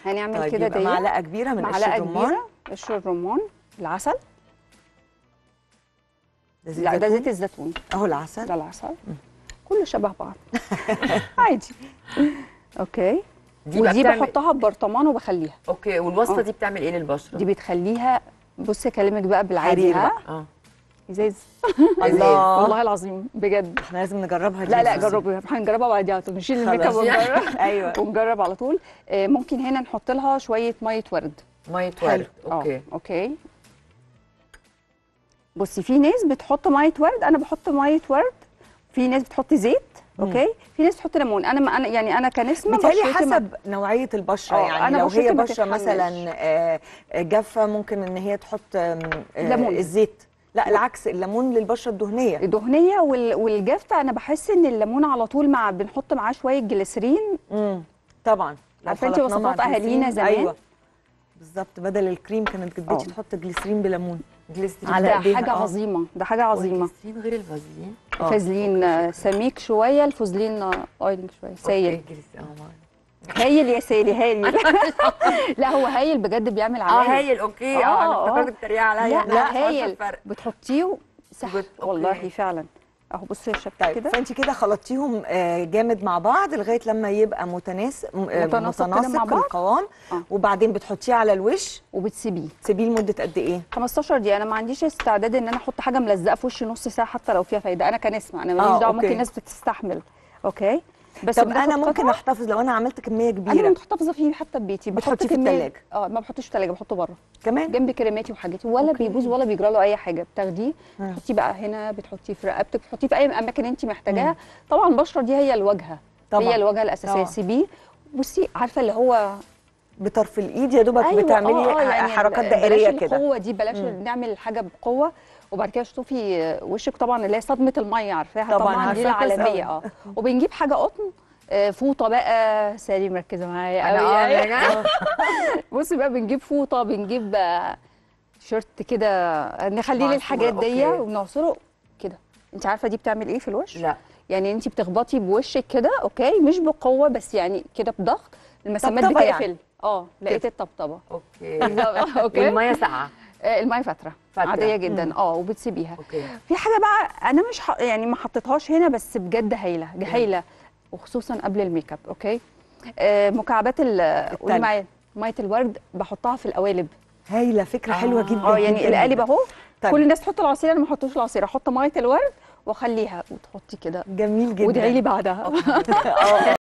هنعمل طيب كده يبقى دي معلقه كبيره من قشر معلقه الرمان كبيره قشر الرمان العسل ده زيت لا ده زيتون؟ زيت الزيتون اهو العسل ده العسل كله شبه بعض عادي اوكي دي بقى ودي بتعمل- بحطها ببرطمان وبخليها اوكي والوصفه آه. دي بتعمل ايه للبشره دي بتخليها بصي اكلمك بقى بالعادي حرير ها بقى. اه ازاز الله والله العظيم بجد احنا لازم نجربها دي لا لا بس. جربي هنجربها بعديها على طول نشيل الميك اب خلاص. ونجرب ايوه ونجرب على طول آه، ممكن هنا نحط لها شويه ميه ورد ميه حلو. ورد آه، اوكي اوكي بصي في ناس بتحط ميه ورد انا بحط ميه ورد في ناس بتحط زيت اوكي في ناس بتحط ليمون انا ما انا يعني انا كنسمه بيتهيألي بشرتي ما- حسب نوعيه البشره آه، يعني أنا لو بشرتي هي ما بشره تتحملش. مثلا آه، جافه ممكن ان هي تحط آم، آه، ليمون. الزيت لا العكس الليمون للبشره الدهنيه الدهنيه وال- والجافه انا بحس ان الليمون على طول مع بنحط معاه شويه جليسرين امم طبعا لو عارفة أنت خلطناه مع وصفات أهالينا الجليسرين، زمان؟ ايوه بالظبط بدل الكريم كانت جدتي آه. تحط جليسرين بليمون جليسرين على ده إيديها، حاجه آه. عظيمه ده حاجه عظيمه والجليسرين غير الفازلين آه. فازلين آه، سميك شويه الفازلين آه، اويل شويه سايل أوكي، جليسرين. اه ما- هايل يا سالي هايل لا هو هايل بجد بيعمل اه عمايل هايل اوكي اه آه، انا آه. افتكرت بتتريقي عليا لا لا عارفة هايل الفرق. بتحطيه صح بت- أوكي. والله فعلا اهو بصي يا شباب طيب كده فانت كده خلطتيهم آه، جامد مع بعض لغايه لما يبقى متناسق م- آه، متناسق كده مع متناسق بعض. القوام آه. وبعدين بتحطيه على الوش وبتسيبيه تسيبيه لمده قد ايه 15 دقيقه انا ما عنديش استعداد ان انا احط حاجه ملزقه في وشي نص ساعه حتى لو فيها فايده انا كنسمه انا ماليش آه، دعوه أوكي. ممكن ناس بتستحمل اوكي بس طب بناخد انا ممكن قطعة. احتفظ لو انا عملت كميه انا كبيره محتفظه فيه حتى ببيتي بحط بتحطيه في كمية- التلاجة؟ اه ما بحطوش في الثلاجه بحطه بره كمان جنب كريماتي وحاجاتي ولا أوكي. بيبوظ ولا بيجرى له اي حاجه بتاخديه مم. تحطيه بقى هنا بتحطيه في رقبتك بتحطيه في اي اماكن انت محتاجاها طبعا البشره دي هي الواجهه طبعا. هي الواجهه الاساسيه طبعا. سيبيه بصي عارفه اللي هو بطرف الايد يا دوبك أيوة، بتعملي آه، آه، يعني حركات بلاش دائريه كده القوه دي بلاش مم. نعمل الحاجه بقوه وبعد كده شطفي وشك طبعا اللي هي صدمه الميه عارفاها طبعاً، طبعا دي عارفاها كويس العالميه اه وبنجيب حاجه قطن آه، فوطه بقى سالي مركزه معايا انا قوي اه يعني. يا جماعة. بصي بقى بنجيب فوطه بنجيب آه، تيشيرت كده نخليه معصور، للحاجات دي أوكي. وبنعصره كده انت عارفه دي بتعمل ايه في الوش لا يعني انت بتخبطي بوشك كده اوكي مش بقوه بس يعني كده بضغط المسامات طبطبة بتقفل يعني. اه لقيت الطبطبه اوكي بالظبط، اوكي والميه ساقعه آه، الميه فتره فترة. عاديه جدا اه وبتسيبيها اوكي في حاجه بقى انا مش ح... يعني ما حطيتهاش هنا بس بجد هايله هايله وخصوصا قبل الميك اب اوكي آه مكعبات ال قولي معايا ميه الورد بحطها في القوالب هايله فكره حلوه آه. جدا اه يعني جداً القالب جداً. اهو طيب. كل الناس تحط العصير انا ما احطوش العصير احط ميه الورد واخليها وتحطي كده جميل جدا وادعي لي بعدها اه